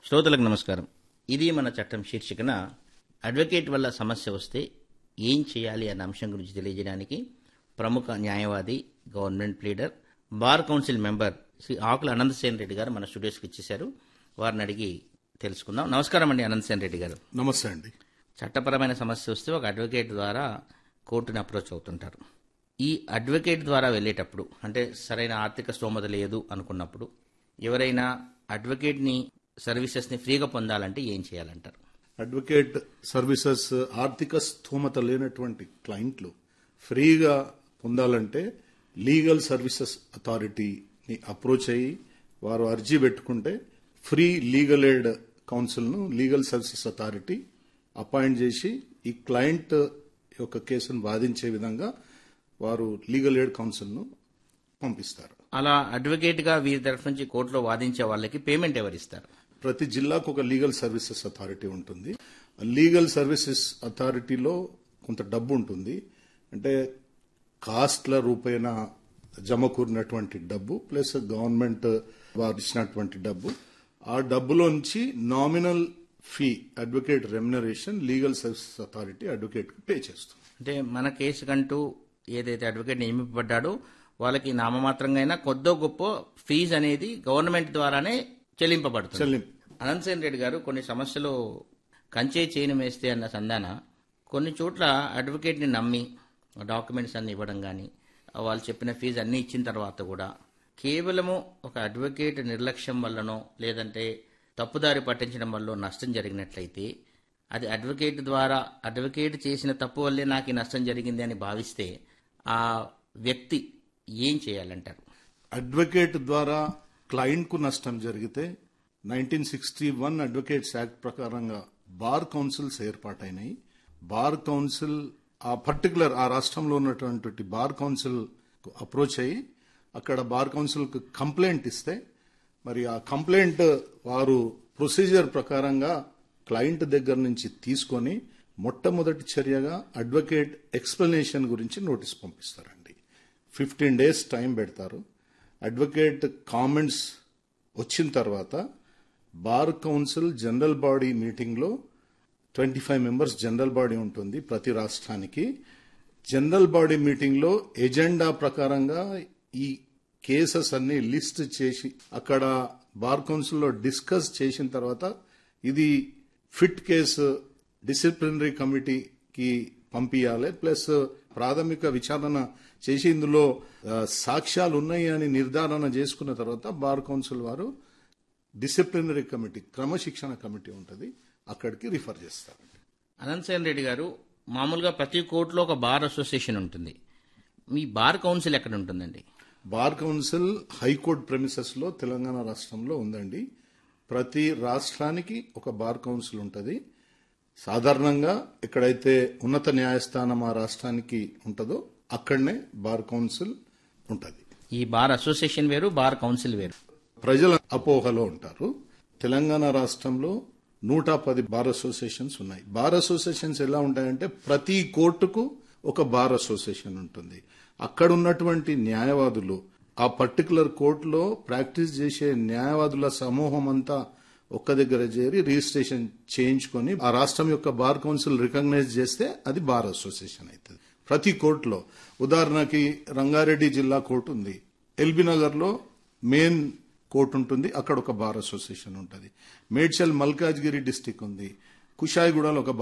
శ్రోతలకు నమస్కారం ఇది మన చట్టం శీర్షికన అడ్వకేట్ వల్ల సమస్య వస్తే ఏం చేయాలి అన్న అంశం గురించి తెలియజేయడానికి ప్రముఖ న్యాయవాది government leader bar council member Shri Akula Ananthasen Reddy గారు మన స్టూడియోస్కి ఇచ్చేశారు వారిని అడిగి తెలుసుకుందాం నమస్కారం అండి అనంతసేన్ రెడ్డి గారు నమస్తే అండి చట్టపరమైన సమస్య వస్తే ఒక అడ్వకేట్ ద్వారా కోర్టుని అప్రోచ్ అవుతుంటారు ఈ అడ్వకేట్ ద్వారా వెళ్ళేటప్పుడు అంటే సరైన ఆర్థిక స్తోమత లేదు అనుకున్నప్పుడు ఎవరైనా అడ్వకేట్ని సర్వీసెస్ని ఫ్రీగా పొందాలంటే ఏం చేయాలంటారు అడ్వకేట్ సర్వీసెస్ ఆర్థిక స్థోమత లేనటువంటి క్లయింట్లు ఫ్రీగా పొందాలంటే లీగల్ సర్వీసెస్ అథారిటీని అప్రోచ్ అయ్యి వారు అర్జీ పెట్టుకుంటే ఫ్రీ లీగల్ ఎయిడ్ కౌన్సిల్ను లీగల్ సర్వీసెస్ అథారిటీ అపాయింట్ చేసి ఈ క్లయింట్ యొక్క కేసును వాదించే విధంగా వారు లీగల్ ఎయిడ్ కౌన్సిల్ను పంపిస్తారు అలా అడ్వకేట్గా వీరి తరఫు నుంచి కోర్టులో వాదించే వాళ్ళకి పేమెంట్ ఎవరిస్తారు ప్రతి జిల్లాకు ఒక లీగల్ సర్వీసెస్ అథారిటీ ఉంటుంది లీగల్ సర్వీసెస్ అథారిటీలో కొంత డబ్బు ఉంటుంది అంటే కాస్ట్ల రూపేణ జమకూరినటువంటి డబ్బు ప్లస్ గవర్నమెంట్ వారు ఇచ్చినటువంటి డబ్బు ఆ డబ్బులోంచి nominal fee advocate remuneration legal services authority advocate pay చేస్తుంది అంటే మన కేసు కంటూ ఏదైతే అడ్వకేట్ నియమింపబడ్డాడో వాళ్ళకి నామమాత్రంగా అయినా కొద్దో గొప్ప ఫీజు అనేది గవర్నమెంట్ ద్వారానే చెల్లింపబడుతుంది చెల్లింపు అనంతసేన్ రెడ్డి గారు కొన్ని సమస్యలు కంచే చేయను వేస్తే అన్న సంధాన కొన్ని చోట్ల అడ్వకేట్ని నమ్మి డాక్యుమెంట్స్ అన్ని ఇవ్వడం కానీ వాళ్ళు చెప్పిన ఫీజు అన్ని ఇచ్చిన తర్వాత కూడా కేవలము ఒక అడ్వకేట్ నిర్లక్ష్యం వల్లనో లేదంటే తప్పుదారి పట్టించడం వల్ల నష్టం జరిగినట్లయితే అది అడ్వకేట్ ద్వారా అడ్వకేట్ చేసిన తప్పు వల్లే నాకు ఈ నష్టం జరిగింది అని భావిస్తే ఆ వ్యక్తి ఏం చేయాలంటారు అడ్వకేట్ ద్వారా క్లయింట్ కు నష్టం జరిగితే nineteen sixty one advocates act ప్రకారంగా బార్ కౌన్సిల్స్ ఏర్పాటైనాయి బార్ కౌన్సిల్ ఆ పర్టికులర్ ఆ రాష్ట్రంలో ఉన్నటువంటి బార్ కౌన్సిల్ అప్రోచ్ అయ్యి అక్కడ బార్ కౌన్సిల్ కు కంప్లైంట్ ఇస్తే మరి ఆ కంప్లైంట్ వారు ప్రొసీజర్ ప్రకారంగా క్లయింట్ దగ్గర నుంచి తీసుకొని మొట్టమొదటి చర్యగా అడ్వకేట్ ఎక్స్ప్లెనేషన్ గురించి నోటీస్ పంపిస్తారండి ఫిఫ్టీన్ డేస్ టైం పెడతారు అడ్వకేట్ కామెంట్స్ వచ్చిన తర్వాత బార్ కౌన్సిల్ జనరల్ బాడీ మీటింగ్లో twenty five members general body ఉంటుంది ప్రతి రాష్ట్రానికి జనరల్ బాడీ మీటింగ్లో ఎజెండా ప్రకారంగా ఈ కేసెస్ అన్ని లిస్ట్ చేసి అక్కడ బార్ కౌన్సిల్లో డిస్కస్ చేసిన తర్వాత ఇది ఫిట్ కేసు డిసిప్లినరీ కమిటీకి పంపించాలి ప్లస్ ప్రాథమిక విచారణ చేసి ఇందులో ఆ, సాక్ష్యాలు ఉన్నాయి అని నిర్ధారణ చేసుకున్న తర్వాత బార్ కౌన్సిల్ వారు డిసిప్లినరీ కమిటీ క్రమశిక్షణ కమిటీ ఉంటుంది అక్కడికి రిఫర్ చేస్తారండి అనంతసేన్ రెడ్డి గారు మామూలుగా ప్రతి కోర్టులో ఒక బార్ అసోసియేషన్ ఉంటుంది మీ బార్ కౌన్సిల్ ఎక్కడ ఉంటుందండి బార్ కౌన్సిల్ హైకోర్టు ప్రెమిసెస్ లో తెలంగాణ రాష్ట్రంలో ఉందండి ప్రతి రాష్ట్రానికి ఒక బార్ కౌన్సిల్ ఉంటుంది సాధారణంగా ఎక్కడైతే ఉన్నత న్యాయస్థానం ఆ రాష్ట్రానికి ఉంటుందో అక్కడనే బార్ కౌన్సిల్ ఉంటుంది ఈ బార్ అసోసియేషన్ వేరు బార్ కౌన్సిల్ వేరు ప్రజల అపోహలో ఉంటారు తెలంగాణ రాష్ట్రంలో నూట పది బార్ అసోసియేషన్స్ ఉన్నాయి బార్ అసోసియేషన్స్ ఎలా ఉంటాయంటే ప్రతి కోర్టుకు ఒక బార్ అసోసియేషన్ ఉంటుంది అక్కడ ఉన్నటువంటి న్యాయవాదులు ఆ పర్టికులర్ కోర్టులో ప్రాక్టీస్ చేసే న్యాయవాదుల సమూహం అంతా ఒక్క దగ్గర చేరి రిజిస్ట్రేషన్ చేయించుకొని ఆ రాష్ట్రం యొక్క బార్ కౌన్సిల్ రికగ్నైజ్ చేస్తే అది బార్ అసోసియేషన్ అవుతుంది ప్రతి కోర్టులో ఉదాహరణకి రంగారెడ్డి జిల్లా కోర్టు ఉంది ఎల్బీ నగర్లో మెయిన్ కోర్టు ఉంటుంది అక్కడ ఒక బార్ అసోసియేషన్ ఉంటుంది మేడ్చల్ మల్కాజ్గిరి డిస్టిక్ ఉంది కుషాయిగూడలో ఒక